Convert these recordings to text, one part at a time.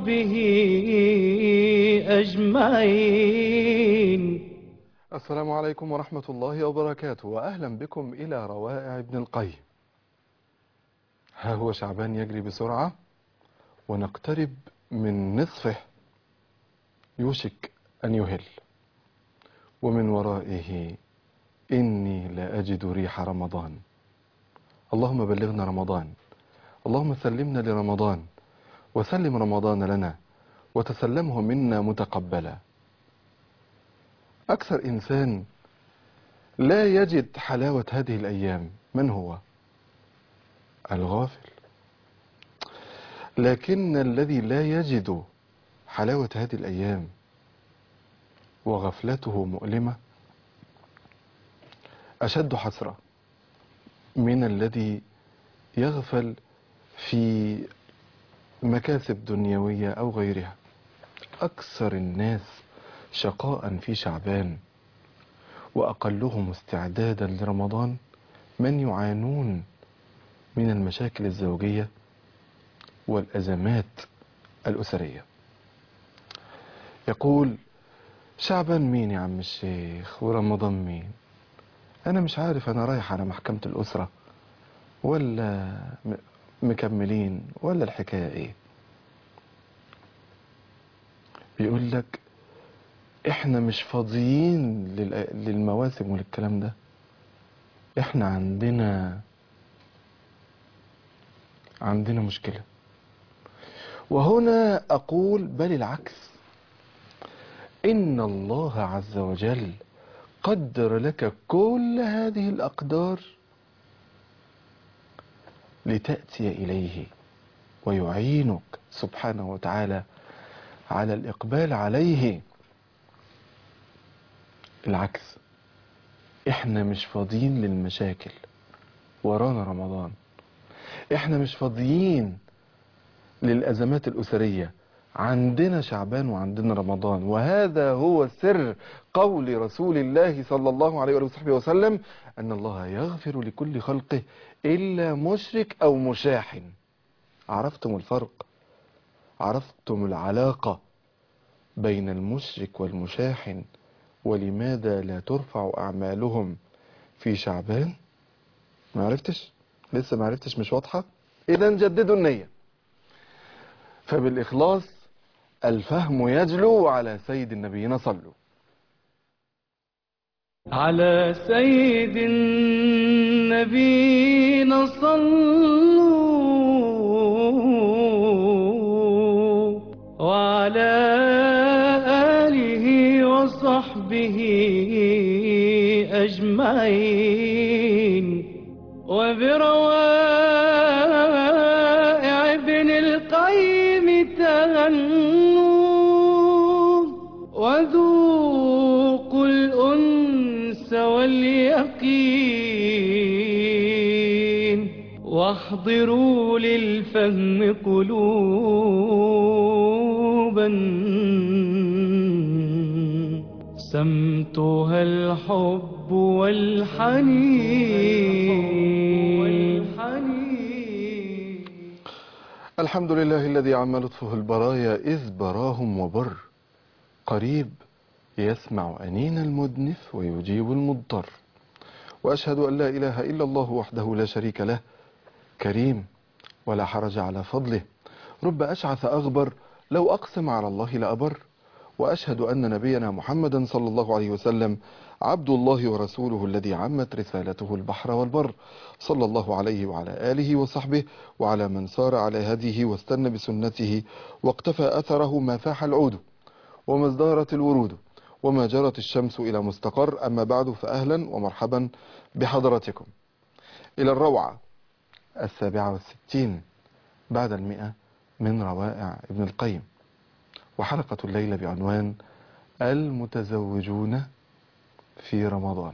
وصحبه أجمعين السلام عليكم ورحمة الله وبركاته وأهلا بكم إلى روائع ابن القيم ها هو شعبان يجري بسرعة ونقترب من نصفه يوشك أن يهل ومن ورائه إني لا أجد ريح رمضان اللهم بلغنا رمضان اللهم سلمنا لرمضان وسلم رمضان لنا وتسلمه منا متقبلا أكثر إنسان لا يجد حلاوة هذه الأيام من هو الغافل لكن الذي لا يجد حلاوة هذه الأيام وغفلته مؤلمة أشد حسرة من الذي يغفل في مكاسب دنيوية أو غيرها أكثر الناس شقاء في شعبان وأقلهم استعدادا لرمضان من يعانون من المشاكل الزوجية والأزمات الأسرية يقول شعبان مين يا عم الشيخ ورمضان مين أنا مش عارف أنا رايح على محكمة الأسرة ولا م- مكملين ولا الحكاية إيه بيقول لك احنا مش فاضيين للأ- للمواسم وللكلام ده احنا عندنا عندنا مشكلة وهنا أقول بل العكس إن الله عز وجل قدر لك كل هذه الأقدار لتأتي إليه ويعينك سبحانه وتعالى على الإقبال عليه العكس احنا مش فاضيين للمشاكل ورانا رمضان احنا مش فاضيين للأزمات الأسرية عندنا شعبان وعندنا رمضان وهذا هو سر قول رسول الله صلى الله عليه وآله وصحبه وسلم أن الله يغفر لكل خلقه إلا مشرك أو مشاحن عرفتم الفرق عرفتم العلاقة بين المشرك والمشاحن ولماذا لا ترفع أعمالهم في شعبان ما عرفتش لسه ما عرفتش مش واضحة إذا جددوا النية فبالإخلاص الفهم يجلو على سيد النبيين صلوا على سيد النبينا صلوا وعلى آله وصحبه أجمعين وبروائع ابن القيم تغنوا وذوقوا الأنس واليقين واحضروا للفهم قلوبا سمتها الحب والحنين الحمد لله الذي عم لطفه البرايا إذ براهم وبر قريب يسمع أنين المدنف ويجيب المضطر وأشهد أن لا إله إلا الله وحده لا شريك له كريم ولا حرج على فضله رب أشعث أغبر لو أقسم على الله لأبر وأشهد أن نبينا محمدا صلى الله عليه وسلم عبد الله ورسوله الذي عمت رسالته البحر والبر صلى الله عليه وعلى آله وصحبه وعلى من سار على هديه واستنى بسنته واقتفى أثره ما فاح العود وما ازدهرت الورود وما جرت الشمس إلى مستقر أما بعد فأهلا ومرحبا بحضراتكم إلى الروعة السابعة والستين بعد المئة من روائع ابن القيم وحلقة الليلة بعنوان المتزوجون في رمضان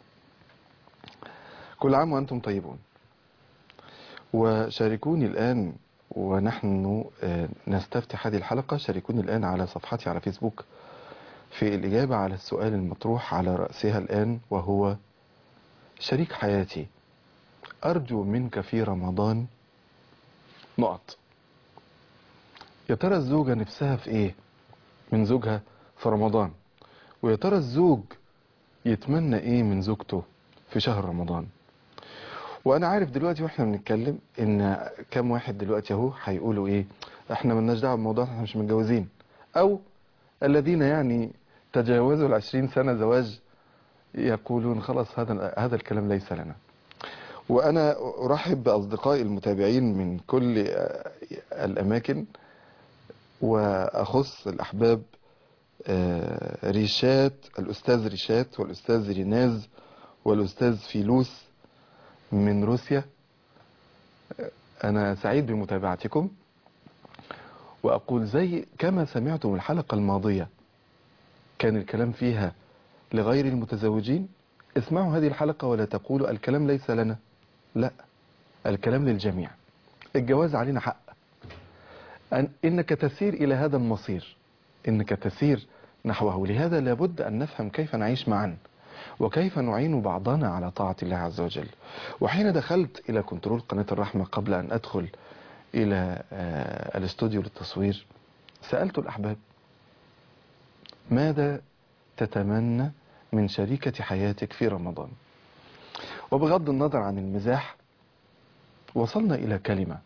كل عام وأنتم طيبون وشاركوني الآن ونحن آه، نستفتح هذه الحلقة شاركوني الآن على صفحتي على فيسبوك في الإجابة على السؤال المطروح على رأسها الآن وهو شريك حياتي أرجو منك في رمضان نقط يا ترى الزوجة نفسها في ايه من زوجها في رمضان ويا ترى الزوج يتمنى ايه من زوجته في شهر رمضان وانا عارف دلوقتي واحنا بنتكلم ان كام واحد دلوقتي اهو هيقولوا ايه احنا ملناش دعوه بالموضوع احنا مش متجوزين او الذين يعني تجاوزوا العشرين سنه زواج يقولون خلاص هذا هذا الكلام ليس لنا وانا ارحب باصدقائي المتابعين من كل آه، الاماكن واخص الاحباب آه، ريشات الاستاذ ريشات والاستاذ ريناز والاستاذ فيلوس من روسيا آه، انا سعيد بمتابعتكم واقول زي كما سمعتم الحلقه الماضيه كان الكلام فيها لغير المتزوجين اسمعوا هذه الحلقه ولا تقولوا الكلام ليس لنا لا الكلام للجميع الجواز علينا حق أن إنك تسير إلى هذا المصير إنك تسير نحوه لهذا لابد أن نفهم كيف نعيش معا وكيف نعين بعضنا على طاعة الله عز وجل وحين دخلت إلى كنترول قناة الرحمة قبل أن أدخل إلى آه، الاستوديو للتصوير سألت الأحباب ماذا تتمنى من شريكة حياتك في رمضان وبغض النظر عن المزاح وصلنا إلى كلمة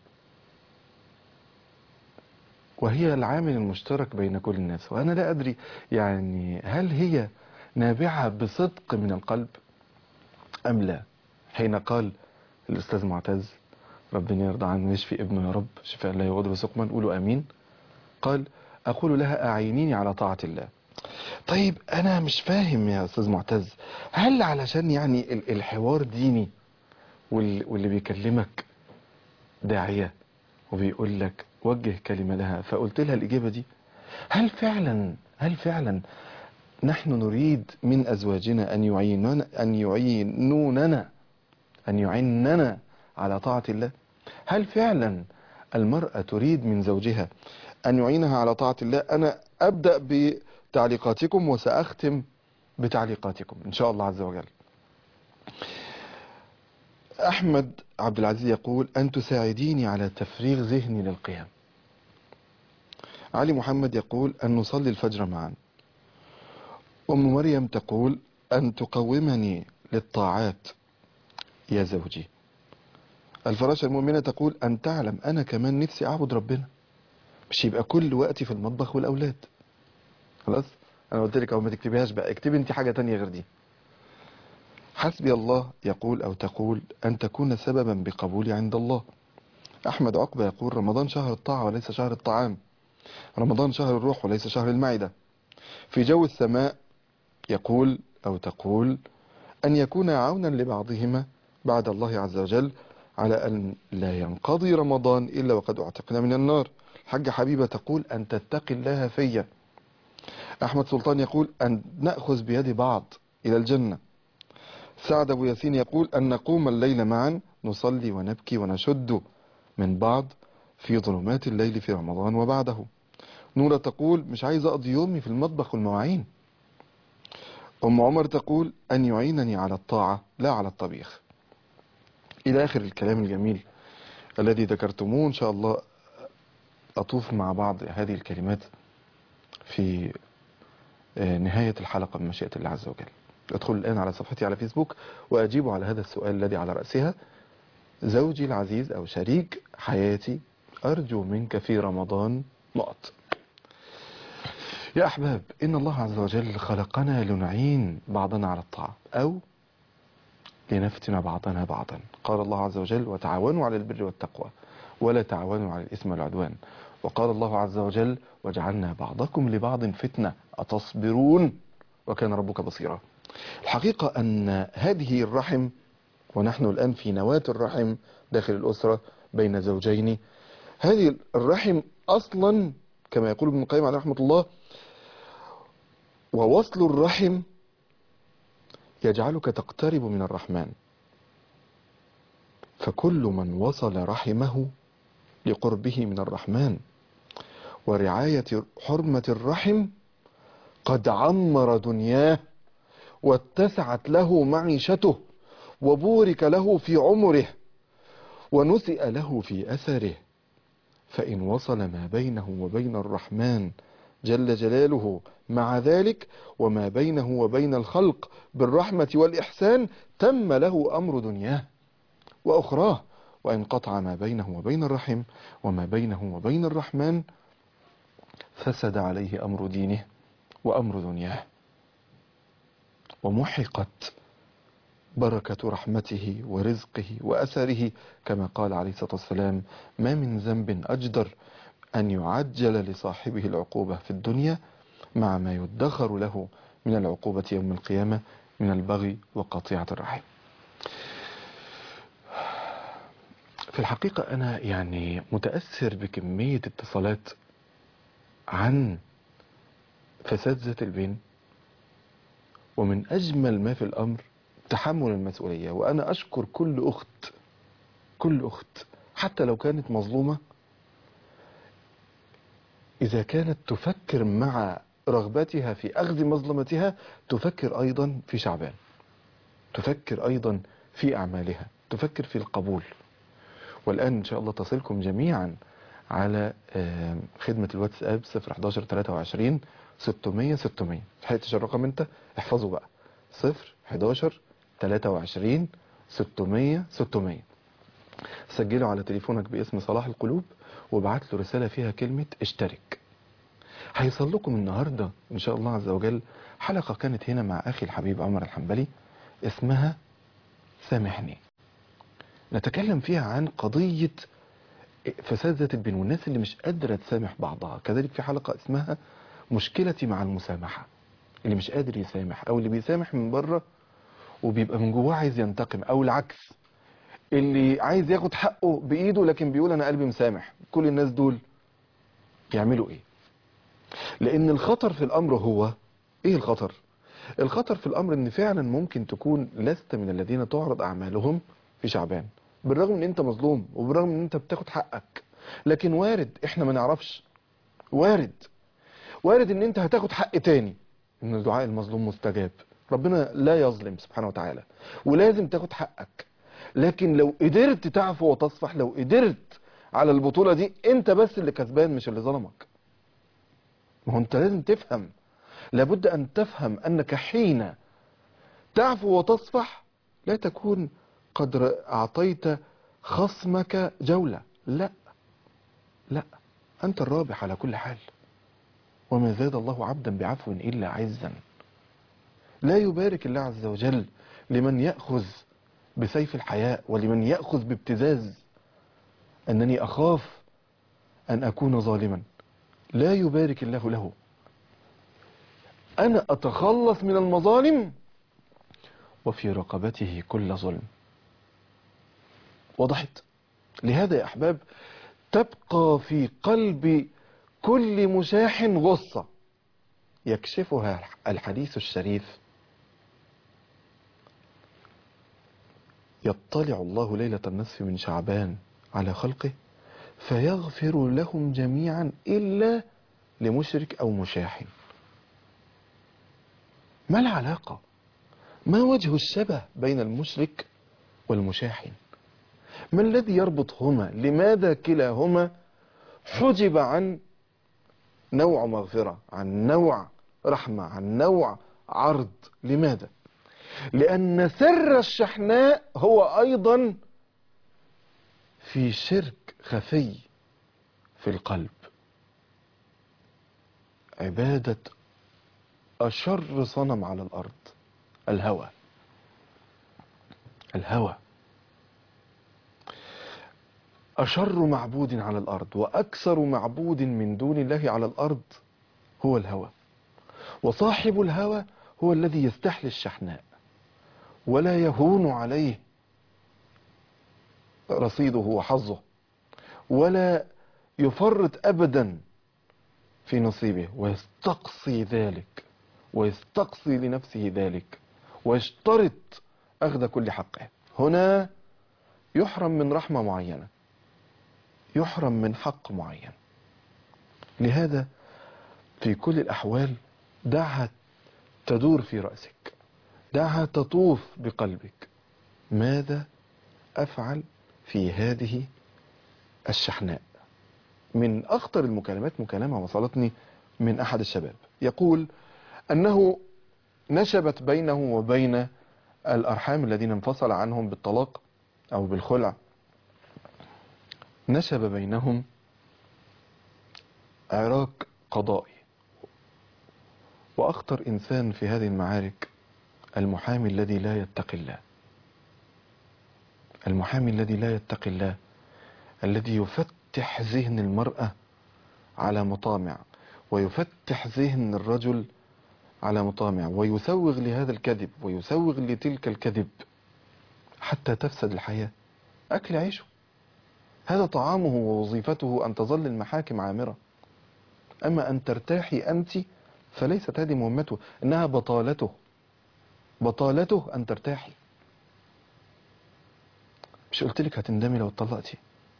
وهي العامل المشترك بين كل الناس وأنا لا أدري يعني هل هي نابعة بصدق من القلب أم لا حين قال الأستاذ معتز ربنا يرضى عنه ويشفي ابنه يا رب شفاء لا يغادر سقما قولوا آمين قال أقول لها أعينيني على طاعة الله طيب أنا مش فاهم يا أستاذ معتز هل علشان يعني ال- الحوار ديني وال- واللي بيكلمك داعية وبيقول لك وجه كلمة لها فقلت لها الإجابة دي هل فعلا هل فعلا نحن نريد من أزواجنا أن يعينون أن يعينوننا أن يعيننا على طاعة الله هل فعلا المرأة تريد من زوجها أن يعينها على طاعة الله أنا أبدأ بتعليقاتكم وسأختم بتعليقاتكم إن شاء الله عز وجل أحمد عبد العزيز يقول أن تساعديني على تفريغ ذهني للقيام علي محمد يقول أن نصلي الفجر معا أم مريم تقول أن تقومني للطاعات يا زوجي الفراشة المؤمنة تقول أن تعلم أنا كمان نفسي أعبد ربنا مش يبقى كل وقتي في المطبخ والأولاد خلاص أنا قلت لك أو ما تكتبيهاش بقى اكتبي أنت حاجة تانية غير دي حسبي الله يقول أو تقول أن تكون سببا بقبولي عند الله أحمد عقبة يقول رمضان شهر الطاعة وليس شهر الطعام رمضان شهر الروح وليس شهر المعدة في جو السماء يقول أو تقول أن يكون عونا لبعضهما بعد الله عز وجل على أن لا ينقضي رمضان إلا وقد اعتقنا من النار حاجة حبيبة تقول أن تتقي الله فيا أحمد سلطان يقول أن نأخذ بيد بعض إلى الجنة سعد أبو ياسين يقول أن نقوم الليل معا نصلي ونبكي ونشد من بعض في ظلمات الليل في رمضان وبعده نورة تقول مش عايز أقضي يومي في المطبخ والمواعين أم عمر تقول أن يعينني على الطاعة لا على الطبيخ إلى آخر الكلام الجميل الذي ذكرتموه إن شاء الله أطوف مع بعض هذه الكلمات في آه، نهاية الحلقة بمشيئة الله عز وجل ادخل الآن على صفحتي على فيسبوك وأجيب على هذا السؤال الذي على رأسها زوجي العزيز أو شريك حياتي أرجو منك في رمضان نقط يا أحباب إن الله عز وجل خلقنا لنعين بعضنا على الطاعة أو لنفتن بعضنا بعضا قال الله عز وجل وتعاونوا على البر والتقوى ولا تعاونوا على الإثم والعدوان وقال الله عز وجل وجعلنا بعضكم لبعض فتنة أتصبرون وكان ربك بصيرا الحقيقة أن هذه الرحم ونحن الآن في نواة الرحم داخل الأسرة بين زوجين هذه الرحم أصلا كما يقول ابن القيم عليه رحمة الله ووصل الرحم يجعلك تقترب من الرحمن فكل من وصل رحمه لقربه من الرحمن ورعاية حرمة الرحم قد عمر دنياه واتسعت له معيشته وبورك له في عمره ونسئ له في أثره فإن وصل ما بينه وبين الرحمن جل جلاله مع ذلك وما بينه وبين الخلق بالرحمة والإحسان تم له أمر دنياه وأخراه وإن قطع ما بينه وبين الرحم وما بينه وبين الرحمن فسد عليه أمر دينه وأمر دنياه ومحقت بركة رحمته ورزقه وأثره كما قال عليه الصلاة والسلام ما من ذنب أجدر أن يعجل لصاحبه العقوبة في الدنيا مع ما يدخر له من العقوبة يوم القيامة من البغي وقطيعة الرحم في الحقيقة أنا يعني متأثر بكمية اتصالات عن فساد ذات البين ومن أجمل ما في الأمر تحمل المسؤولية وأنا أشكر كل أخت كل أخت حتى لو كانت مظلومة إذا كانت تفكر مع رغبتها في أخذ مظلمتها تفكر أيضا في شعبان تفكر أيضا في أعمالها تفكر في القبول والآن إن شاء الله تصلكم جميعا على آه، خدمة الواتساب 011 23 600 600 حيث الرقم انت احفظه بقى 011 23 600 600 سجله على تليفونك باسم صلاح القلوب وابعت له رسالة فيها كلمة اشترك هيصل لكم النهاردة ان شاء الله عز وجل حلقة كانت هنا مع اخي الحبيب عمر الحنبلي اسمها سامحني نتكلم فيها عن قضية فساد ذات البين والناس اللي مش قادرة تسامح بعضها كذلك في حلقة اسمها مشكلتي مع المسامحة اللي مش قادر يسامح او اللي بيسامح من بره وبيبقى من جواه عايز ينتقم او العكس اللي عايز ياخد حقه بايده لكن بيقول انا قلبي مسامح كل الناس دول يعملوا ايه لان الخطر في الامر هو ايه الخطر الخطر في الامر ان فعلا ممكن تكون لست من الذين تعرض اعمالهم في شعبان بالرغم ان انت مظلوم وبالرغم ان انت بتاخد حقك لكن وارد احنا ما نعرفش وارد وارد ان انت هتاخد حق تاني ان دعاء المظلوم مستجاب ربنا لا يظلم سبحانه وتعالى ولازم تاخد حقك لكن لو قدرت تعفو وتصفح لو قدرت على البطولة دي انت بس اللي كسبان مش اللي ظلمك ما هو انت لازم تفهم لابد ان تفهم انك حين تعفو وتصفح لا تكون قد اعطيت خصمك جولة لا لا انت الرابح على كل حال وما زاد الله عبدا بعفو إلا عزا لا يبارك الله عز وجل لمن يأخذ بسيف الحياء ولمن يأخذ بابتزاز أنني أخاف أن أكون ظالما لا يبارك الله له أنا أتخلص من المظالم وفي رقبته كل ظلم وضحت لهذا يا أحباب تبقى في قلب كل مشاح غصة يكشفها الحديث الشريف يطلع الله ليلة النصف من شعبان على خلقه فيغفر لهم جميعا إلا لمشرك أو مشاح ما العلاقة ما وجه الشبه بين المشرك والمشاحن ما الذي يربطهما لماذا كلاهما حجب عن نوع مغفرة عن نوع رحمة عن نوع عرض لماذا لأن سر الشحناء هو أيضا في شرك خفي في القلب عبادة أشر صنم على الأرض الهوى الهوى أشر معبود على الأرض وأكثر معبود من دون الله على الأرض هو الهوى وصاحب الهوى هو الذي يستحلي الشحناء ولا يهون عليه رصيده وحظه ولا يفرط أبدا في نصيبه ويستقصي ذلك ويستقصي لنفسه ذلك ويشترط أخذ كل حقه هنا يحرم من رحمة معينة يحرم من حق معين لهذا في كل الأحوال دعها تدور في رأسك دعها تطوف بقلبك ماذا أفعل في هذه الشحناء من أخطر المكالمات مكالمة وصلتني من أحد الشباب يقول أنه نشبت بينه وبين الأرحام الذين انفصل عنهم بالطلاق أو بالخلع نشب بينهم عراك قضائي وأخطر إنسان في هذه المعارك المحامي الذي لا يتقي الله المحامي الذي لا يتقي الله الذي يفتح ذهن المرأة على مطامع ويفتح ذهن الرجل على مطامع ويسوغ لهذا الكذب ويسوغ لتلك الكذب حتى تفسد الحياة أكل عيشه هذا طعامه ووظيفته أن تظل المحاكم عامرة أما أن ترتاحي أنت فليست هذه مهمته إنها بطالته بطالته أن ترتاحي مش قلت لك هتندمي لو اتطلقتي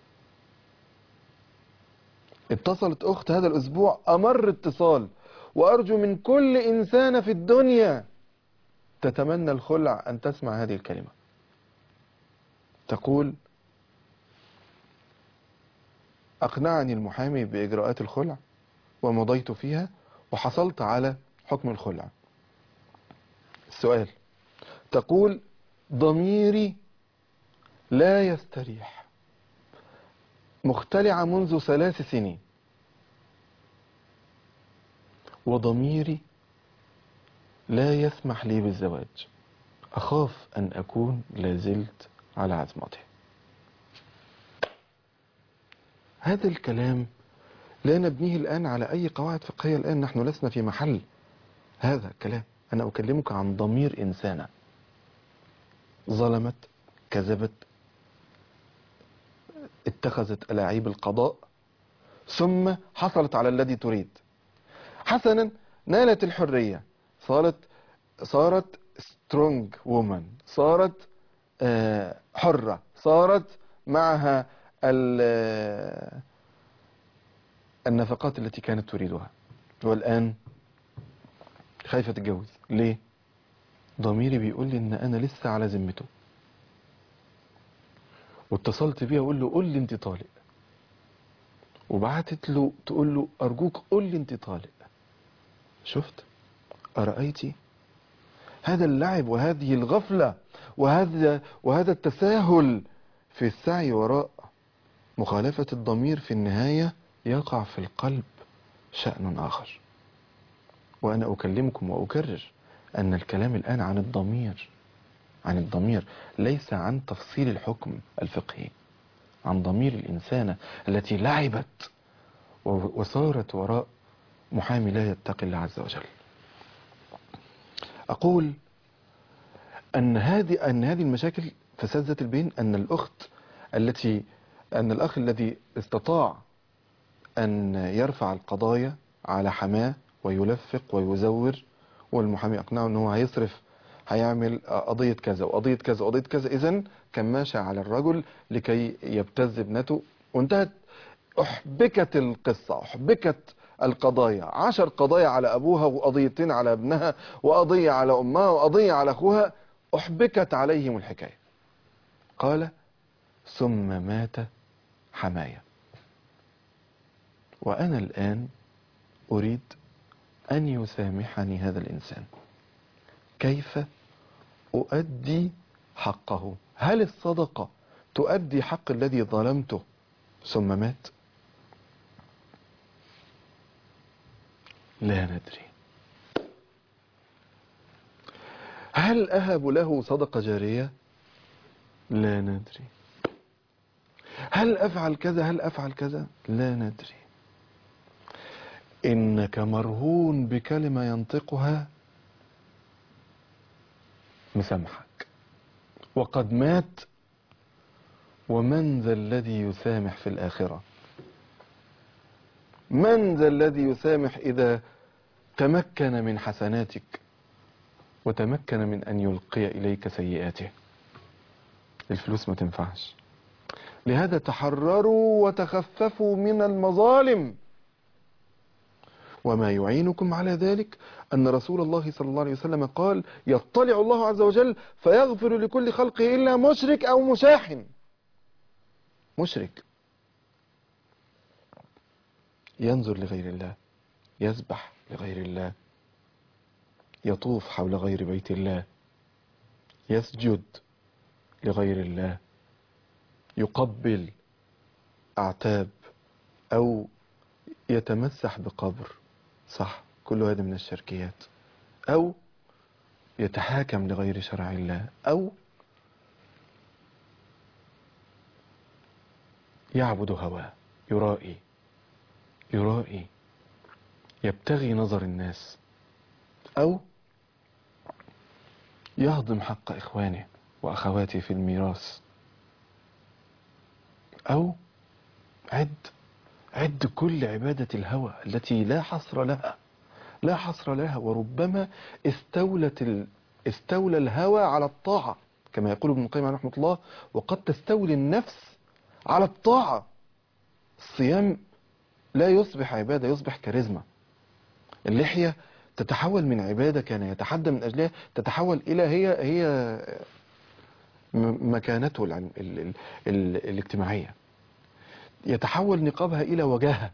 اتصلت أخت هذا الأسبوع أمر اتصال وأرجو من كل إنسانة في الدنيا تتمنى الخلع أن تسمع هذه الكلمة تقول أقنعني المحامي بإجراءات الخلع ومضيت فيها وحصلت على حكم الخلع السؤال تقول ضميري لا يستريح مختلعة منذ ثلاث سنين وضميري لا يسمح لي بالزواج أخاف أن أكون لازلت على عزمته هذا الكلام لا نبنيه الآن على أي قواعد فقهية الآن نحن لسنا في محل هذا الكلام أنا أكلمك عن ضمير إنسانة ظلمت كذبت اتخذت ألاعيب القضاء ثم حصلت على الذي تريد حسنا نالت الحرية صارت صارت سترونج وومن صارت آه، حرة صارت معها ال- النفقات التي كانت تريدها والآن خايفة تتجوز ليه ضميري بيقول لي ان انا لسه على ذمته واتصلت بيه اقول له قول لي انت طالق وبعتت له تقول له ارجوك قول لي انت طالق شفت ارايتي هذا اللعب وهذه الغفله وهذا وهذا التساهل في السعي وراء مخالفه الضمير في النهايه يقع في القلب شان اخر وانا اكلمكم واكرر ان الكلام الان عن الضمير عن الضمير ليس عن تفصيل الحكم الفقهي عن ضمير الإنسانة التي لعبت و- وصارت وراء محامي لا يتقي الله عز وجل أقول أن هذه أن هذه المشاكل فساد ذات البين أن الأخت التي أن الأخ الذي استطاع أن يرفع القضايا على حماه ويلفق ويزور والمحامي أقنعه أنه هيصرف هيعمل قضية كذا وقضية كذا وقضية كذا إذا كان ماشي على الرجل لكي يبتز ابنته وانتهت أحبكت القصة أحبكت القضايا عشر قضايا على أبوها وقضيتين على ابنها وقضية على أمها وقضية على أخوها أحبكت عليهم الحكاية قال ثم مات حماية وأنا الآن أريد أن يسامحني هذا الإنسان كيف أؤدي حقه هل الصدقة تؤدي حق الذي ظلمته ثم مات لا ندري هل أهب له صدقة جارية لا ندري هل أفعل كذا هل أفعل كذا لا ندري إنك مرهون بكلمة ينطقها مسامحك وقد مات ومن ذا الذي يسامح في الآخرة من ذا الذي يسامح إذا تمكن من حسناتك وتمكن من أن يلقي إليك سيئاته الفلوس ما تنفعش لهذا تحرروا وتخففوا من المظالم وما يعينكم على ذلك أن رسول الله صلى الله عليه وسلم قال يطلع الله عز وجل فيغفر لكل خلقه إلا مشرك أو مشاحن مشرك ينظر لغير الله يسبح لغير الله يطوف حول غير بيت الله يسجد لغير الله يقبل أعتاب أو يتمسح بقبر صح كل هذا من الشركيات أو يتحاكم لغير شرع الله أو يعبد هواه يرائي يرائي يبتغي نظر الناس أو يهضم حق إخوانه وأخواته في الميراث أو عد عد كل عبادة الهوى التي لا حصر لها لا حصر لها وربما استولت ال... استولى الهوى على الطاعة كما يقول ابن القيم رحمه الله وقد تستولي النفس على الطاعة الصيام لا يصبح عبادة يصبح كاريزما اللحية تتحول من عبادة كان يتحدى من أجلها تتحول إلى هي هي م- مكانته العلم ال ال ال الاجتماعية يتحول نقابها إلى وجاهة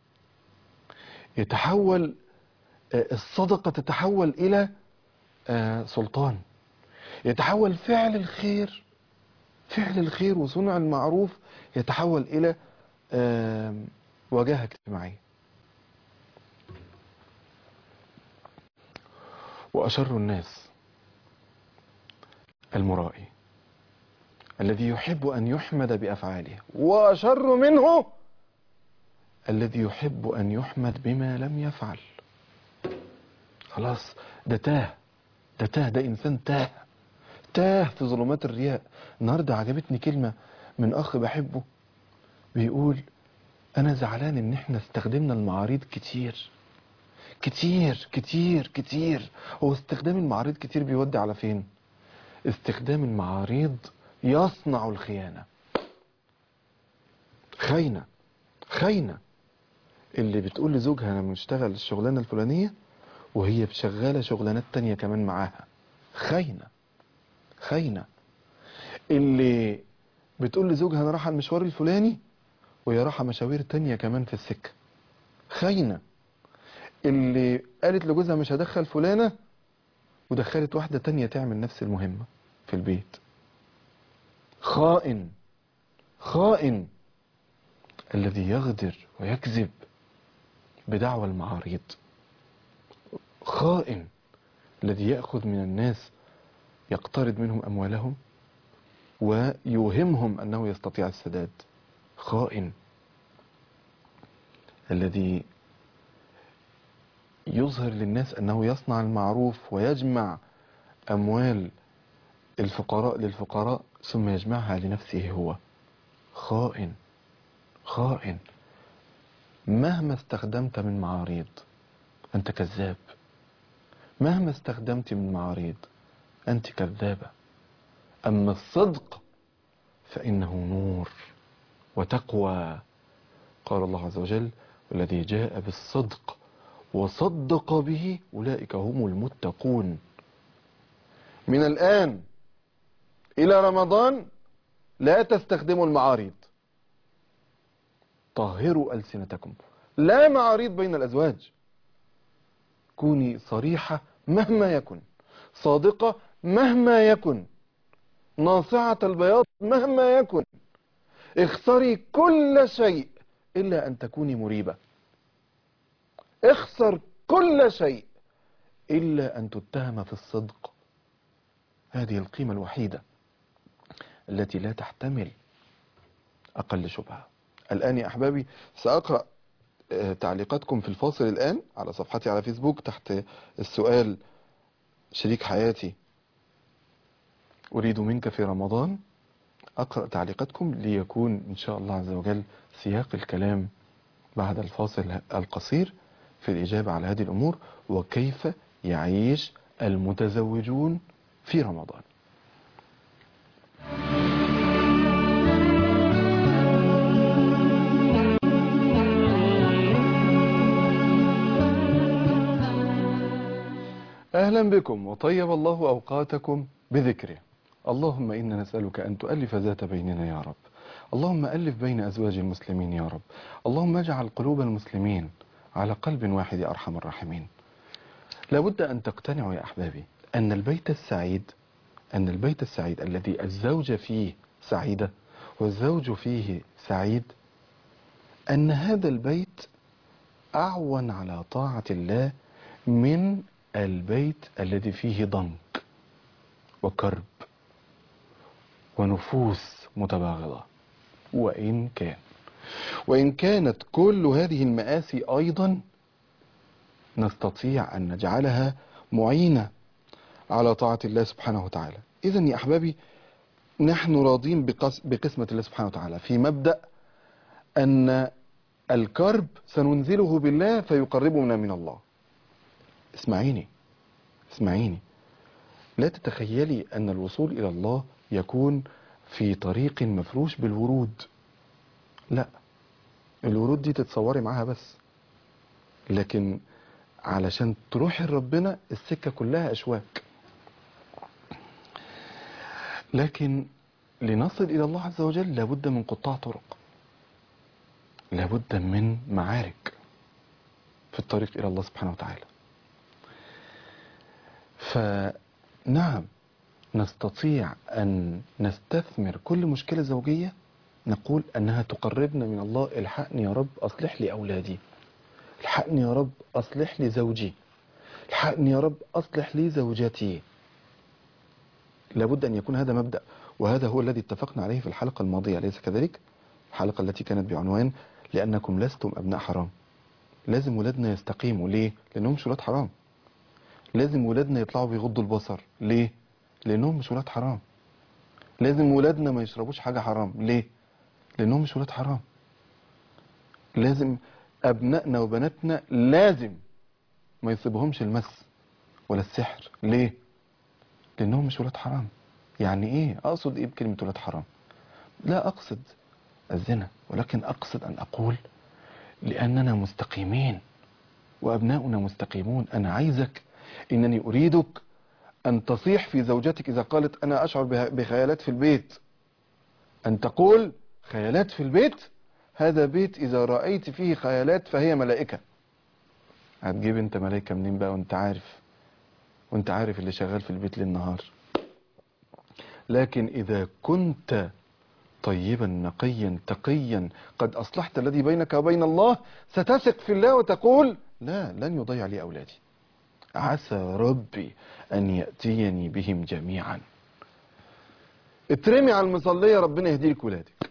يتحول آه، الصدقة تتحول إلى آه، سلطان يتحول فعل الخير فعل الخير وصنع المعروف يتحول إلى آم، وجاهة اجتماعية وأشر الناس المرائي الذي يحب أن يحمد بأفعاله وأشر منه الذي يحب أن يحمد بما لم يفعل خلاص ده تاه ده تاه ده إنسان تاه تاه في ظلمات الرياء النهاردة عجبتني كلمة من أخ بحبه بيقول أنا زعلان إن إحنا استخدمنا المعاريض كتير كتير كتير كتير هو استخدام المعاريض كتير بيودي على فين استخدام المعاريض يصنع الخيانة خاينة خاينة اللي بتقول لزوجها أنا بنشتغل الشغلانة الفلانية وهي بشغالة شغلانات تانية كمان معاها خاينة خاينة اللي بتقول لزوجها أنا رايحة المشوار الفلاني وهي رايحة مشاوير تانية كمان في السكة خاينة اللي قالت لجوزها مش هدخل فلانة ودخلت واحدة تانية تعمل نفس المهمة في البيت خائن خائن الذي يغدر ويكذب بدعوى المعاريض خائن الذي يأخذ من الناس يقترض منهم أموالهم ويوهمهم أنه يستطيع السداد خائن الذي يظهر للناس أنه يصنع المعروف ويجمع أموال الفقراء للفقراء ثم يجمعها لنفسه هو خائن خائن مهما استخدمت من معاريض أنت كذاب مهما استخدمت من معاريض أنت كذابة أما الصدق فإنه نور وتقوى قال الله عز وجل والذي جاء بالصدق وصدق به أولئك هم المتقون من الآن إلى رمضان لا تستخدموا المعاريض طهروا ألسنتكم لا معاريض بين الأزواج كوني صريحة مهما يكن صادقة مهما يكن ناصعة البياض مهما يكن اخسري كل شيء إلا أن تكوني مريبة اخسر كل شيء إلا أن تتهم في الصدق هذه القيمة الوحيدة التي لا تحتمل أقل شبهة الآن يا أحبابي سأقرأ آه، تعليقاتكم في الفاصل الآن على صفحتي على فيسبوك تحت السؤال شريك حياتي أريد منك في رمضان أقرأ تعليقاتكم ليكون إن شاء الله عز وجل سياق الكلام بعد الفاصل القصير في الإجابة على هذه الأمور وكيف يعيش المتزوجون في رمضان أهلا بكم وطيب الله أوقاتكم بذكره اللهم إنا نسألك أن تؤلف ذات بيننا يا رب اللهم ألف بين أزواج المسلمين يا رب اللهم اجعل قلوب المسلمين على قلب واحد يا أرحم الراحمين لابد أن تقتنعوا يا أحبابي أن البيت السعيد أن البيت السعيد الذي الزوجة فيه سعيدة والزوج فيه سعيد أن هذا البيت أعون على طاعة الله من البيت الذي فيه ضنك وكرب ونفوس متباغضة وإن كان وإن كانت كل هذه المآسي أيضا نستطيع أن نجعلها معينة على طاعة الله سبحانه وتعالى إذا يا أحبابي نحن راضين بقس بقسمة الله سبحانه وتعالى في مبدأ أن الكرب سننزله بالله فيقربنا من الله اسمعيني اسمعيني لا تتخيلي أن الوصول إلى الله يكون في طريق مفروش بالورود لا الورود دي تتصوري معاها بس لكن علشان تروحي لربنا السكة كلها أشواك لكن لنصل إلى الله عز وجل لابد من قطاع طرق لابد من معارك في الطريق إلى الله سبحانه وتعالى فنعم نستطيع أن نستثمر كل مشكلة زوجية نقول أنها تقربنا من الله الحقني يا رب أصلح لي أولادي الحقني يا رب أصلح لي زوجي الحقني يا رب أصلح لي زوجتي لابد أن يكون هذا مبدأ وهذا هو الذي اتفقنا عليه في الحلقة الماضية أليس كذلك؟ الحلقة التي كانت بعنوان لأنكم لستم أبناء حرام لازم ولادنا يستقيموا ليه؟ لأنهم مش ولاد حرام لازم ولادنا يطلعوا بيغضوا البصر ليه؟ لأنهم مش ولاد حرام لازم ولادنا ما يشربوش حاجة حرام ليه؟ لأنهم مش ولاد حرام لازم أبنائنا وبناتنا لازم ما يصيبهمش المس ولا السحر ليه؟ لأنهم مش ولاد حرام يعني إيه؟ أقصد إيه بكلمة ولاد حرام؟ لا أقصد الزنا ولكن أقصد أن أقول لأننا مستقيمين وأبناؤنا مستقيمون أنا عايزك إنني أريدك أن تصيح في زوجتك إذا قالت أنا أشعر بها- بخيالات في البيت أن تقول خيالات في البيت هذا بيت إذا رأيت فيه خيالات فهي ملائكة هتجيب أنت ملائكة منين بقى وأنت عارف وأنت عارف اللي شغال في البيت للنهار لكن إذا كنت طيبا نقيا تقيا قد أصلحت الذي بينك وبين الله ستثق في الله وتقول لا لن يضيع لي أولادي عسى ربي أن يأتيني بهم جميعا اترمي على المصلية ربنا يهديك ولادك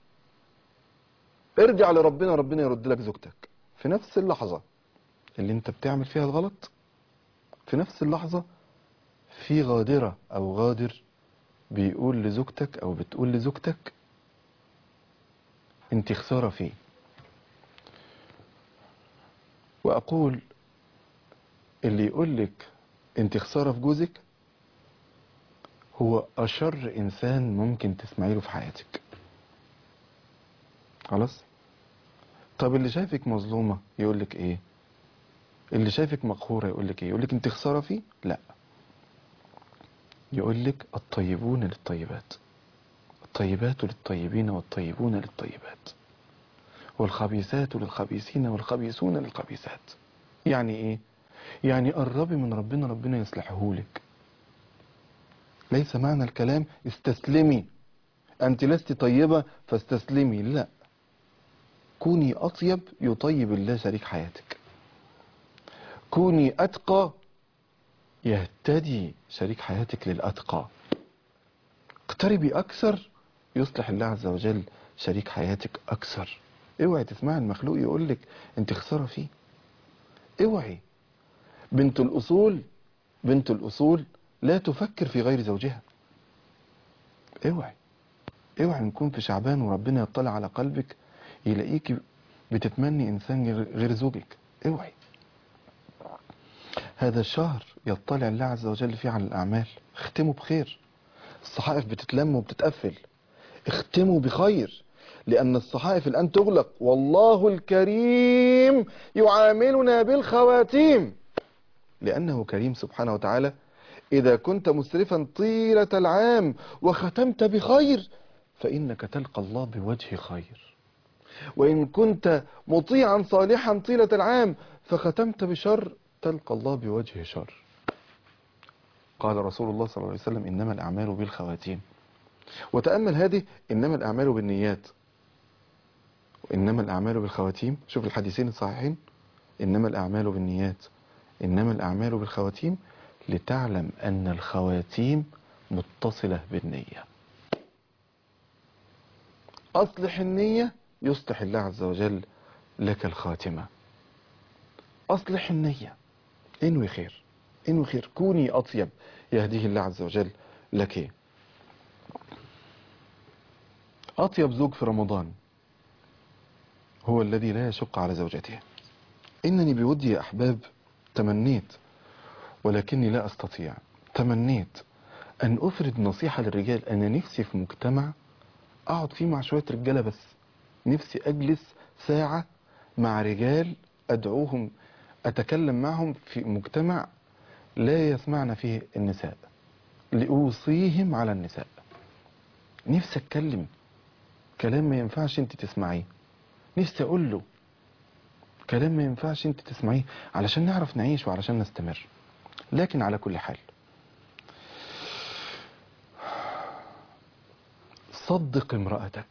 ارجع لربنا ربنا يرد لك زوجتك في نفس اللحظة اللي انت بتعمل فيها الغلط في نفس اللحظة في غادرة أو غادر بيقول لزوجتك أو بتقول لزوجتك انت خسارة فيه وأقول اللي يقول لك انت خسارة في جوزك هو أشر إنسان ممكن تسمعي له في حياتك خلاص طب اللي شايفك مظلومة يقول لك ايه اللي شايفك مقهورة يقول لك ايه يقول لك انت خسارة فيه لا يقول لك الطيبون للطيبات الطيبات للطيبين والطيبون للطيبات والخبيثات للخبيثين والخبيثون للخبيثات يعني ايه يعني قربي من ربنا ربنا يصلحه لك ليس معنى الكلام استسلمي انت لست طيبة فاستسلمي لا كوني اطيب يطيب الله شريك حياتك كوني اتقى يهتدي شريك حياتك للاتقى اقتربي اكثر يصلح الله عز وجل شريك حياتك اكثر اوعي تسمعي المخلوق يقول لك انت خساره فيه اوعي بنت الاصول بنت الاصول لا تفكر في غير زوجها اوعي اوعي نكون في شعبان وربنا يطلع على قلبك يلاقيك بتتمني انسان غير- غير زوجك اوعي هذا الشهر يطلع الله عز وجل فيه على الاعمال اختموا بخير الصحائف بتتلم وبتتقفل اختموا بخير لأن الصحائف الآن تغلق والله الكريم يعاملنا بالخواتيم لأنه كريم سبحانه وتعالى إذا كنت مسرفا طيلة العام وختمت بخير فإنك تلقى الله بوجه خير وإن كنت مطيعا صالحا طيلة العام فختمت بشر تلقى الله بوجه شر قال رسول الله صلى الله عليه وسلم إنما الأعمال بالخواتيم وتأمل هذه إنما الأعمال بالنيات وإنما الأعمال بالخواتيم شوف الحديثين الصحيحين إنما الأعمال بالنيات إنما الأعمال بالخواتيم لتعلم أن الخواتيم متصلة بالنية أصلح النية يصلح الله عز وجل لك الخاتمة أصلح النية انوي خير انوي خير كوني أطيب يهديه الله عز وجل لك أطيب زوج في رمضان هو الذي لا يشق على زوجته إنني بودي يا أحباب تمنيت ولكني لا أستطيع تمنيت أن أفرد نصيحة للرجال أنا نفسي في مجتمع أقعد فيه مع شوية رجالة بس نفسي أجلس ساعة مع رجال أدعوهم أتكلم معهم في مجتمع لا يسمعنا فيه النساء لأوصيهم على النساء نفسي أتكلم كلام ما ينفعش أنت تسمعيه نفسي أقول له كلام ما ينفعش أنت تسمعيه علشان نعرف نعيش وعلشان نستمر لكن على كل حال صدق امرأتك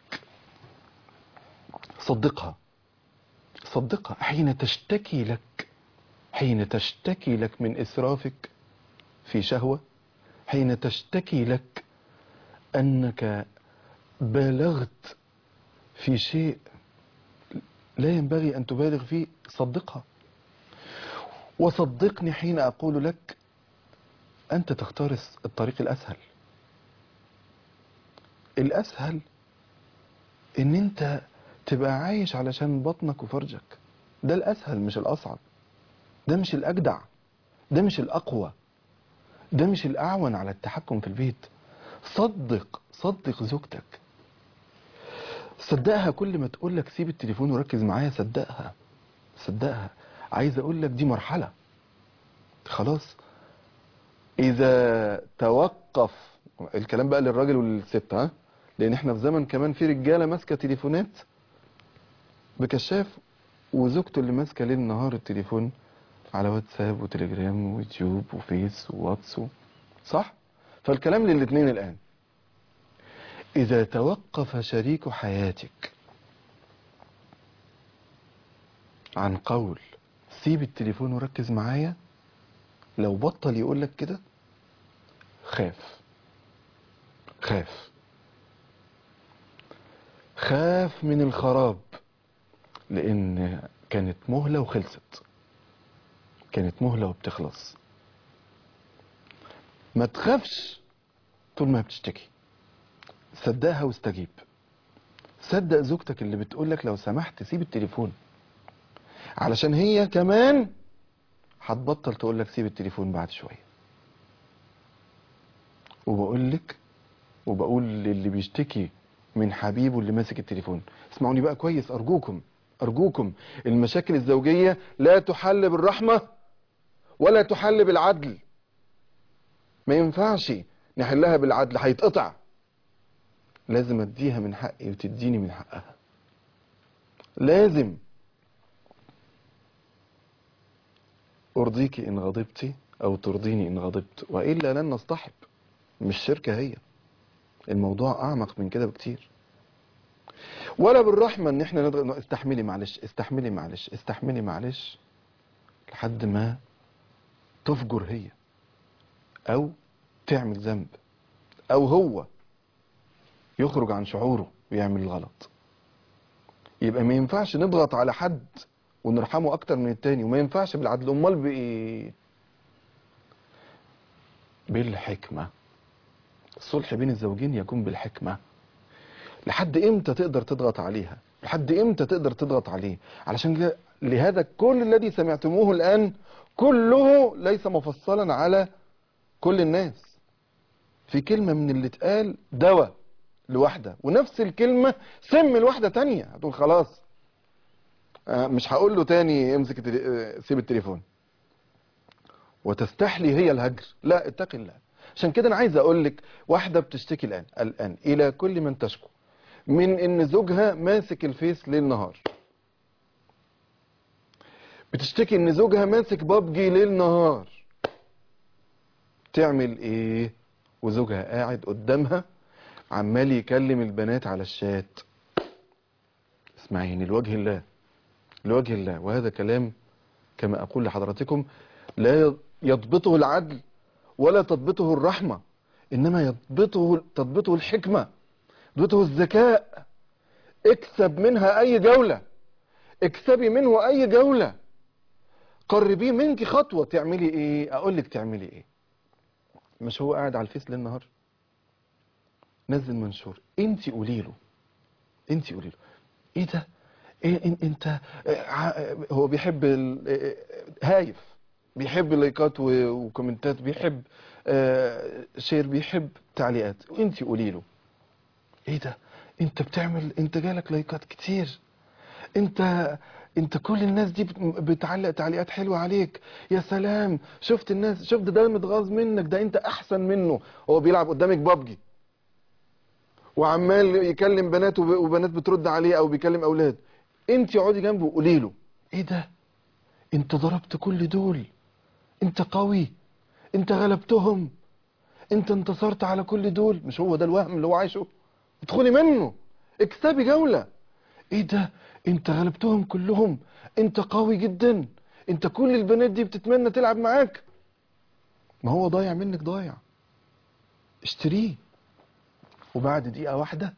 صدقها صدقها حين تشتكي لك حين تشتكي لك من إسرافك في شهوة حين تشتكي لك أنك بالغت في شيء لا ينبغي أن تبالغ فيه صدقها وصدقني حين أقول لك أنت تختار الطريق الأسهل الأسهل إن أنت تبقى عايش علشان بطنك وفرجك ده الأسهل مش الأصعب ده مش الأجدع ده مش الأقوى ده مش الأعون على التحكم في البيت صدق صدق زوجتك صدقها كل ما تقول لك سيب التليفون وركز معايا صدقها صدقها عايز اقول لك دي مرحلة خلاص اذا توقف الكلام بقى للراجل وللست ها لان احنا في زمن كمان في رجاله ماسكه تليفونات بكشاف وزوجته اللي ماسكه ليل نهار التليفون على واتساب وتليجرام ويوتيوب وفيس وواتس و- صح فالكلام للاثنين الان اذا توقف شريك حياتك عن قول سيب التليفون وركز معايا لو بطل يقول لك كده خاف خاف خاف من الخراب لان كانت مهلة وخلصت كانت مهلة وبتخلص ما تخافش طول ما بتشتكي صدقها واستجيب صدق زوجتك اللي بتقولك لو سمحت سيب التليفون علشان هي كمان هتبطل تقولك سيب التليفون بعد شوية وبقولك وبقول للي بيشتكي من حبيبه اللي ماسك التليفون اسمعوني بقى كويس أرجوكم أرجوكم المشاكل الزوجية لا تحل بالرحمة ولا تحل بالعدل ما ينفعش نحلها بالعدل هيتقطع لازم اديها من حقي وتديني من حقها لازم ارضيك ان غضبتي او ترضيني ان غضبت والا لن نصطحب مش شركة هي الموضوع اعمق من كده بكتير ولا بالرحمة ان احنا نضغط استحملي معلش استحملي معلش استحملي معلش لحد ما تفجر هي او تعمل ذنب او هو يخرج عن شعوره ويعمل الغلط يبقى ما ينفعش نضغط على حد ونرحمه اكتر من التاني وما ينفعش بالعدل امال بايه بالحكمة الصلح بين الزوجين يكون بالحكمة لحد امتى تقدر تضغط عليها لحد امتى تقدر تضغط عليه علشان كده- لهذا كل الذي سمعتموه الان كله ليس مفصلا على كل الناس في كلمة من اللي اتقال دواء لواحدة ونفس الكلمة سم لواحدة تانية هتقول خلاص آه، مش هقول له تاني امسك التلي... آه، سيب التليفون وتستحلي هي الهجر لا اتقي الله عشان كده انا عايز اقول لك واحدة بتشتكي الان الان الى كل من تشكو من ان زوجها ماسك الفيس ليل نهار بتشتكي ان زوجها ماسك بابجي ليل نهار تعمل ايه وزوجها قاعد قدامها عمال يكلم البنات على الشات اسمعيني لوجه الله لوجه الله وهذا كلام كما أقول لحضراتكم لا يضبطه العدل ولا تضبطه الرحمة إنما يضبطه تضبطه الحكمة يضبطه الذكاء اكسب منها أي جولة اكسبي منه أي جولة قربيه منك خطوة تعملي ايه اقول لك تعملي ايه مش هو قاعد على الفيس ليل نهار نزل منشور انت قولي له انت قولي له ايه ده ايه إن انت آه، ع- هو بيحب ال- آه، هايف بيحب لايكات و- وكومنتات بيحب آه، شير بيحب تعليقات وانت قولي له ايه ده انت بتعمل انت جالك لايكات كتير انت انت كل الناس دي بت- بتعلق تعليقات حلوه عليك يا سلام شفت الناس شفت ده متغاظ منك ده انت احسن منه هو بيلعب قدامك بابجي وعمال يكلم بنات وب- وبنات بترد عليه او بيكلم اولاد انت اقعدي جنبه وقولي له ايه ده انت ضربت كل دول انت قوي انت غلبتهم انت انتصرت على كل دول مش هو ده الوهم اللي هو عايشه ادخلي منه اكسبي جولة ايه ده انت غلبتهم كلهم انت قوي جدا انت كل البنات دي بتتمنى تلعب معاك ما هو ضايع منك ضايع اشتريه وبعد دقيقة واحدة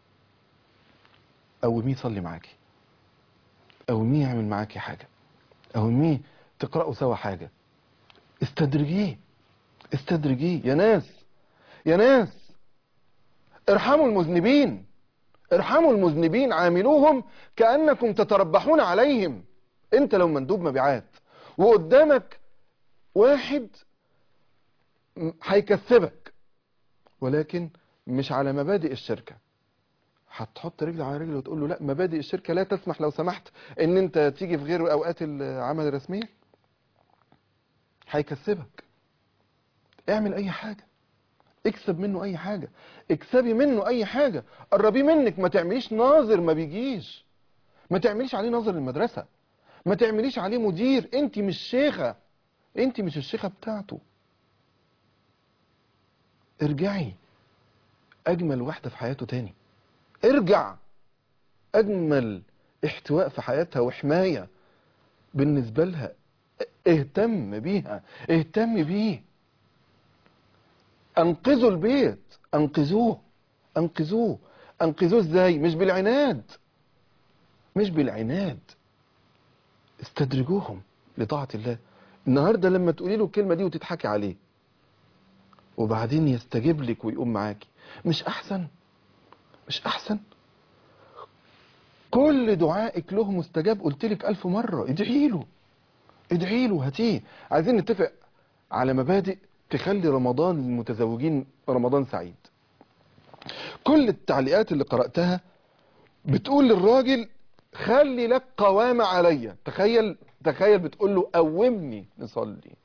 قوميه يصلي معاكي قوميه يعمل معاكي حاجة قوميه تقرأوا سوا حاجة استدرجيه استدرجيه يا ناس يا ناس ارحموا المذنبين ارحموا المذنبين عاملوهم كأنكم تتربحون عليهم انت لو مندوب مبيعات وقدامك واحد م- هيكسبك ولكن مش على مبادئ الشركة هتحط رجل على رجل وتقول له لا مبادئ الشركة لا تسمح لو سمحت ان انت تيجي في غير اوقات العمل الرسمية هيكسبك اعمل اي حاجة اكسب منه اي حاجة اكسبي منه اي حاجة قربيه منك ما تعمليش ناظر ما بيجيش ما تعمليش عليه ناظر المدرسة ما تعمليش عليه مدير انت مش شيخة انت مش الشيخة بتاعته ارجعي اجمل واحدة في حياته تاني ارجع اجمل احتواء في حياتها وحماية بالنسبة لها اهتم بيها اهتم بيه انقذوا البيت انقذوه انقذوه انقذوه ازاي مش بالعناد مش بالعناد استدرجوهم لطاعة الله النهاردة لما تقولي له الكلمة دي وتضحكي عليه وبعدين يستجيب لك ويقوم معاكي مش احسن مش احسن كل دعائك له مستجاب قلت لك الف مرة ادعي له ادعي له هاتيه عايزين نتفق على مبادئ تخلي رمضان للمتزوجين رمضان سعيد كل التعليقات اللي قرأتها بتقول للراجل خلي لك قوامة عليا تخيل تخيل بتقول له قومني نصلي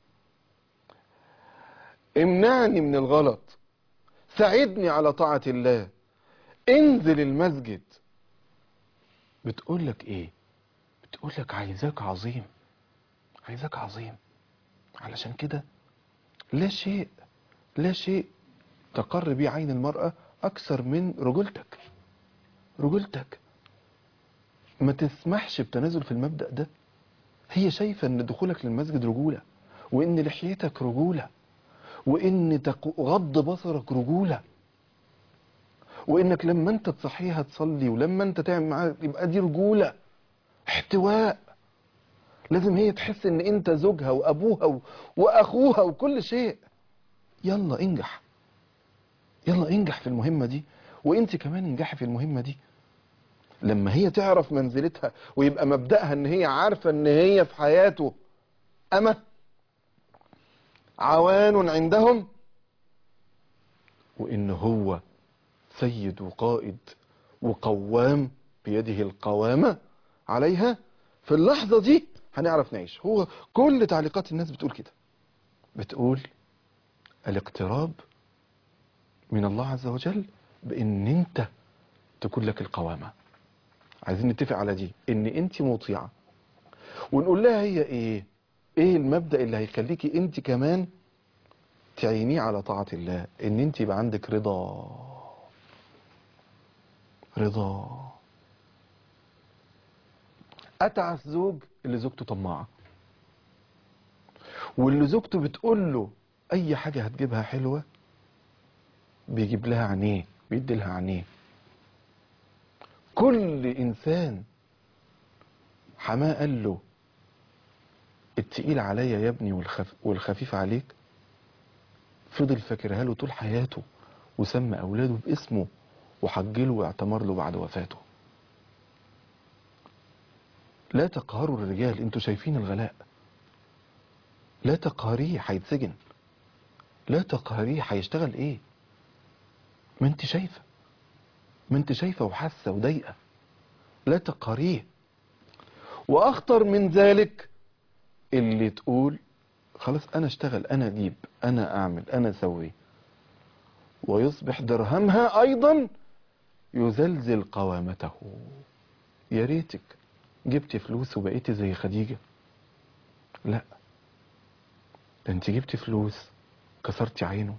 امنعني من الغلط ساعدني على طاعة الله انزل المسجد بتقول لك ايه بتقول لك عايزاك عظيم عايزاك عظيم علشان كده لا شيء لا شيء تقر بيه عين المرأة أكثر من رجولتك رجولتك ما تسمحش بتنازل في المبدأ ده هي شايفة ان دخولك للمسجد رجولة وان لحيتك رجولة وان تق- غض بصرك رجولة وانك لما انت تصحيها تصلي ولما انت تعمل معاها يبقى دي رجولة احتواء لازم هي تحس ان انت زوجها وابوها و... واخوها وكل شيء يلا انجح يلا انجح في المهمة دي وانت كمان انجحي في المهمة دي لما هي تعرف منزلتها ويبقى مبدأها ان هي عارفة ان هي في حياته اما عوان عندهم وان هو سيد وقائد وقوام بيده القوامة عليها في اللحظة دي هنعرف نعيش هو كل تعليقات الناس بتقول كده بتقول الاقتراب من الله عز وجل بان انت تكون لك القوامة عايزين نتفق على دي ان انت مطيعة ونقول لها هي ايه ايه المبدأ اللي هيخليكي انت كمان تعينيه على طاعة الله ان انت يبقى عندك رضا رضا اتعس زوج اللي زوجته طماعة واللي زوجته بتقول له اي حاجة هتجيبها حلوة بيجيب لها عينيه بيدي لها عينيه كل انسان حماه قال له التقيل عليا يا ابني والخف والخفيف عليك فضل فاكرها له طول حياته وسمى اولاده باسمه وحجله واعتمر له بعد وفاته لا تقهروا الرجال انتوا شايفين الغلاء لا تقهريه هيتسجن لا تقهريه هيشتغل ايه ما انت شايفه ما انت شايفه وحاسه وضايقه لا تقهريه واخطر من ذلك اللي تقول خلاص انا اشتغل انا اجيب انا اعمل انا اسوي ويصبح درهمها ايضا يزلزل قوامته يا ريتك جبتي فلوس وبقيتي زي خديجة لا ده انت جبتي فلوس كسرتي عينه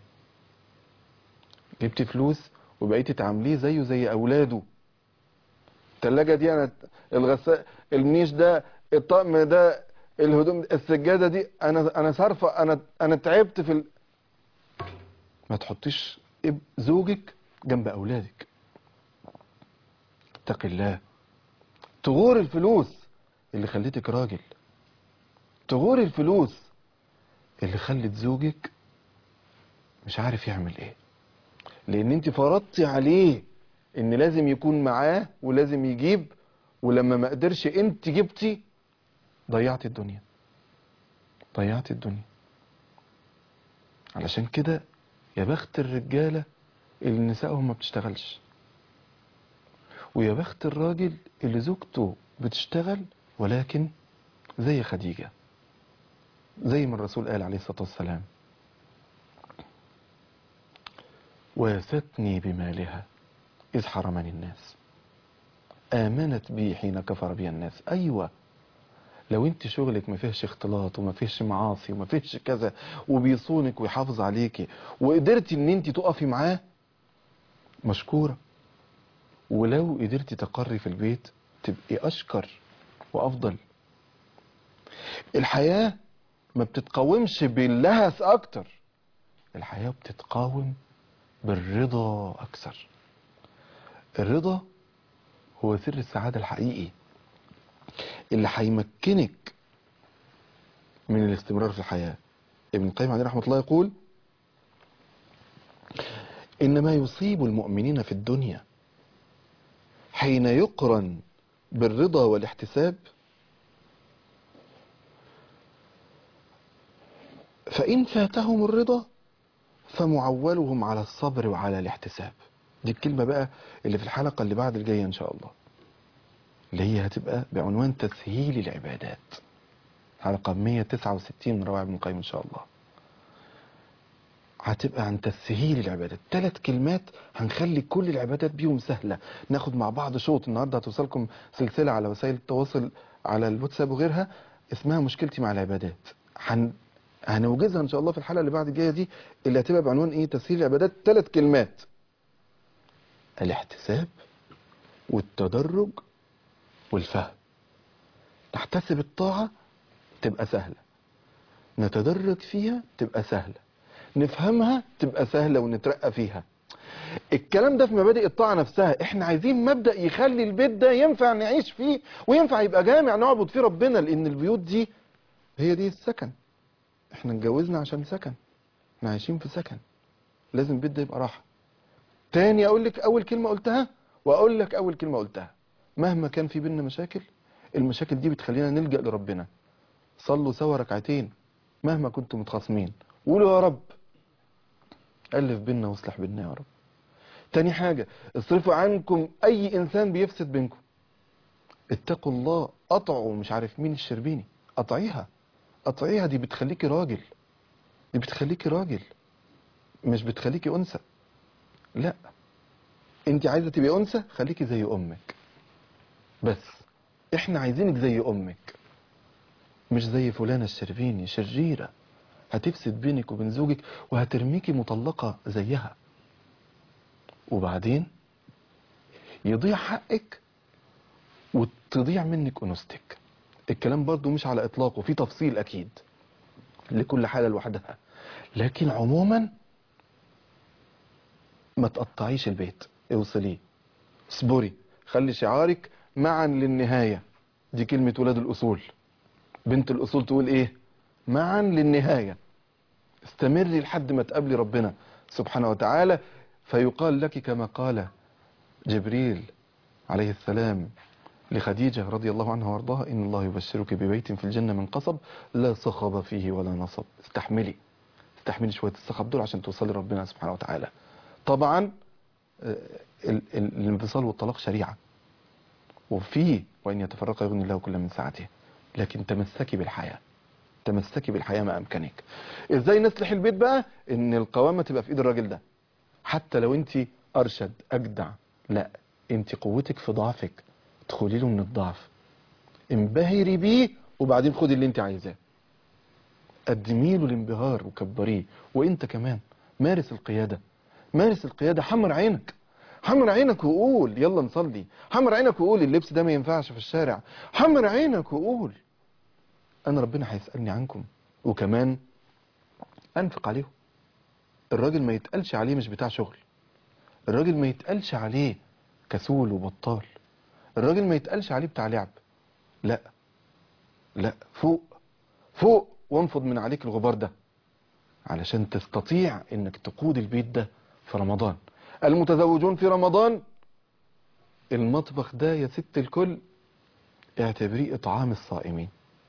جبتي فلوس وبقيتي تعامليه زيه زي اولاده التلاجة دي انا الغساء النيش ده الطقم ده الهدوم السجادة دي انا انا صارفة انا انا تعبت في ال... ما تحطيش اب- زوجك جنب اولادك اتقي الله تغور الفلوس اللي خليتك راجل تغور الفلوس اللي خلت زوجك مش عارف يعمل ايه لان انت فرضتي عليه ان لازم يكون معاه ولازم يجيب ولما ما قدرش انت جبتي ضيعت الدنيا ضيعت الدنيا علشان كده يا بخت الرجالة اللي نسائهم ما بتشتغلش ويا بخت الراجل اللي زوجته بتشتغل ولكن زي خديجة زي ما الرسول قال عليه الصلاة والسلام واستني بمالها إذ حرمني الناس آمنت بي حين كفر بي الناس أيوة لو انت شغلك ما فيهش اختلاط وما فيهش معاصي وما فيهش كذا وبيصونك ويحافظ عليكي وقدرتي ان انت تقفي معاه مشكورة ولو قدرتي تقري في البيت تبقي اشكر وافضل الحياة ما بتتقاومش باللهس اكتر الحياة بتتقاوم بالرضا اكثر الرضا هو سر السعادة الحقيقي اللي هيمكنك من الاستمرار في الحياة ابن القيم عليه رحمة الله يقول إن ما يصيب المؤمنين في الدنيا حين يقرن بالرضا والاحتساب فإن فاتهم الرضا فمعولهم على الصبر وعلى الاحتساب دي الكلمة بقى اللي في الحلقة اللي بعد الجاية إن شاء الله اللي هي هتبقى بعنوان تسهيل العبادات حلقة 169 من روائع ابن القيم إن شاء الله هتبقى عن تسهيل العبادات ثلاث كلمات هنخلي كل العبادات بيهم سهلة ناخد مع بعض شوط النهاردة هتوصلكم سلسلة على وسائل التواصل على الواتساب وغيرها اسمها مشكلتي مع العبادات هن... هنوجزها ان شاء الله في الحلقة اللي بعد الجاية دي اللي هتبقى بعنوان ايه تسهيل العبادات ثلاث كلمات الاحتساب والتدرج والفهم نحتسب الطاعة تبقى سهلة نتدرج فيها تبقى سهلة نفهمها تبقى سهلة ونترقى فيها الكلام ده في مبادئ الطاعة نفسها احنا عايزين مبدأ يخلي البيت ده ينفع نعيش فيه وينفع يبقى جامع نعبد فيه ربنا لان البيوت دي هي دي السكن احنا اتجوزنا عشان سكن احنا عايشين في سكن لازم البيت ده يبقى راحة تاني اقول لك اول كلمة قلتها واقول لك اول كلمة قلتها مهما كان في بينا مشاكل المشاكل دي بتخلينا نلجأ لربنا صلوا سوا ركعتين مهما كنتم متخاصمين قولوا يا رب ألف بينا واصلح بينا يا رب تاني حاجة اصرفوا عنكم أي إنسان بيفسد بينكم اتقوا الله قطعوا مش عارف مين الشربيني قطعيها قطعيها دي بتخليكي راجل دي بتخليكي راجل مش بتخليكي أنثى لا انت عايزة تبقي انثى خليكي زي امك بس احنا عايزينك زي امك مش زي فلانة الشربيني شريرة هتفسد بينك وبين زوجك وهترميكي مطلقة زيها وبعدين يضيع حقك وتضيع منك انوثتك الكلام برضو مش على اطلاقه في تفصيل اكيد لكل حالة لوحدها لكن عموما ما تقطعيش البيت اوصليه اصبري خلي شعارك معا للنهاية دي كلمة ولاد الأصول بنت الأصول تقول إيه معا للنهاية استمري لحد ما تقابلي ربنا سبحانه وتعالى فيقال لك كما قال جبريل عليه السلام لخديجة رضي الله عنها وارضاها إن الله يبشرك ببيت في الجنة من قصب لا صخب فيه ولا نصب استحملي استحملي شوية الصخب دول عشان توصلي ربنا سبحانه وتعالى طبعا آه، ال- ال- الانفصال والطلاق شريعة وفيه وإن يتفرق يغني الله كل من ساعته لكن تمسكي بالحياة تمسكي بالحياة ما أمكنك إزاي نصلح البيت بقى إن القوامة تبقى في إيد الراجل ده حتى لو أنت أرشد أجدع لا أنت قوتك في ضعفك ادخلي له من الضعف انبهري بيه وبعدين خدي اللي أنت عايزاه قدمي له الانبهار وكبريه وانت كمان مارس القيادة مارس القيادة حمر عينك حمر عينك وقول يلا نصلي حمر عينك وقول اللبس ده ما ينفعش في الشارع حمر عينك وقول انا ربنا هيسألني عنكم وكمان انفق عليهم الراجل ما يتقالش عليه مش بتاع شغل الراجل ما يتقالش عليه كسول وبطال الراجل ما يتقالش عليه بتاع لعب لا لا فوق فوق وانفض من عليك الغبار ده علشان تستطيع انك تقود البيت ده في رمضان المتزوجون في رمضان المطبخ ده يا ست الكل اعتبريه اطعام الصائمين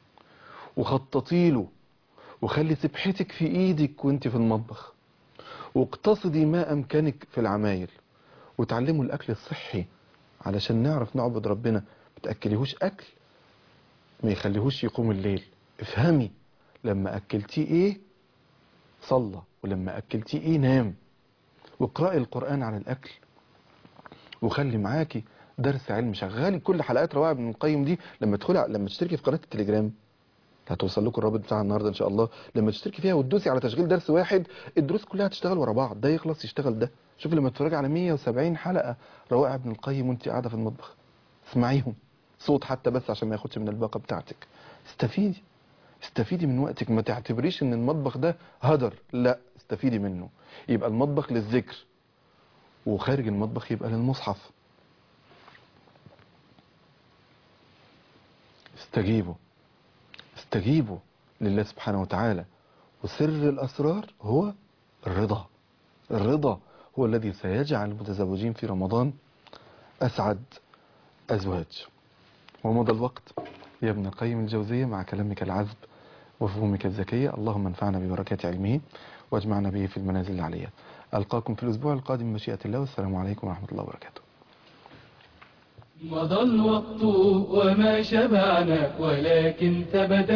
وخططي له وخلي سبحتك في ايدك وانت في المطبخ واقتصدي ما امكنك في العمايل وتعلموا الاكل الصحي علشان نعرف نعبد ربنا ما تاكليهوش اكل ما يخليهوش يقوم الليل افهمي لما اكلتيه ايه صلى ولما اكلتيه ايه نام واقرأي القرآن على الأكل وخلي معاكي درس علم شغالي كل حلقات روائع ابن القيم دي لما تدخلي لما تشتركي في قناة التليجرام هتوصل لكم الرابط بتاع النهارده ان شاء الله لما تشتركي فيها وتدوسي على تشغيل درس واحد الدروس كلها هتشتغل ورا بعض ده يخلص يشتغل ده شوفي لما تتفرجي على 170 حلقة روائع ابن القيم وانت قاعدة في المطبخ اسمعيهم صوت حتى بس عشان ما ياخدش من الباقة بتاعتك استفيدي استفيدي من وقتك ما تعتبريش ان المطبخ ده هدر لا استفيدي منه يبقى المطبخ للذكر وخارج المطبخ يبقى للمصحف استجيبوا استجيبوا لله سبحانه وتعالى وسر الأسرار هو الرضا الرضا هو الذي سيجعل المتزوجين في رمضان أسعد أزواج ومضى الوقت يا ابن القيم الجوزية مع كلامك العذب وفهومك الذكية اللهم انفعنا ببركات علمه واجمعنا به في المنازل العليا ألقاكم في الأسبوع القادم مشيئة الله والسلام عليكم ورحمة الله وبركاته مضى الوقت وما شبعنا ولكن ثبت